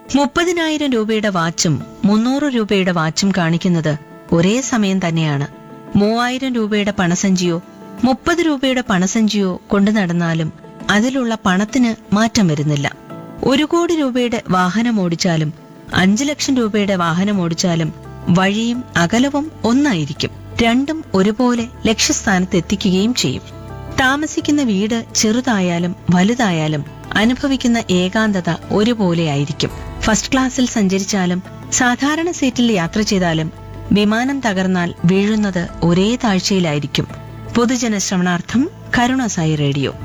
മുപ്പതിനായിരം രൂപയുടെ വാച്ചും മുന്നൂറ് രൂപയുടെ വാച്ചും കാണിക്കുന്നത് ഒരേ സമയം തന്നെയാണ് മൂവായിരം രൂപയുടെ പണസഞ്ചിയോ മുപ്പത് രൂപയുടെ പണസഞ്ചിയോ കൊണ്ടു നടന്നാലും അതിലുള്ള പണത്തിന് മാറ്റം വരുന്നില്ല ഒരു കോടി രൂപയുടെ വാഹനം ഓടിച്ചാലും അഞ്ചു ലക്ഷം രൂപയുടെ വാഹനം ഓടിച്ചാലും വഴിയും അകലവും ഒന്നായിരിക്കും രണ്ടും ഒരുപോലെ ലക്ഷ്യസ്ഥാനത്ത് എത്തിക്കുകയും ചെയ്യും താമസിക്കുന്ന വീട് ചെറുതായാലും വലുതായാലും അനുഭവിക്കുന്ന ഏകാന്തത ഒരുപോലെയായിരിക്കും ഫസ്റ്റ് ക്ലാസ്സിൽ സഞ്ചരിച്ചാലും സാധാരണ സീറ്റിൽ യാത്ര ചെയ്താലും വിമാനം തകർന്നാൽ വീഴുന്നത് ഒരേ താഴ്ചയിലായിരിക്കും പൊതുജന ശ്രവണാർത്ഥം കരുണ സായി റേഡിയോ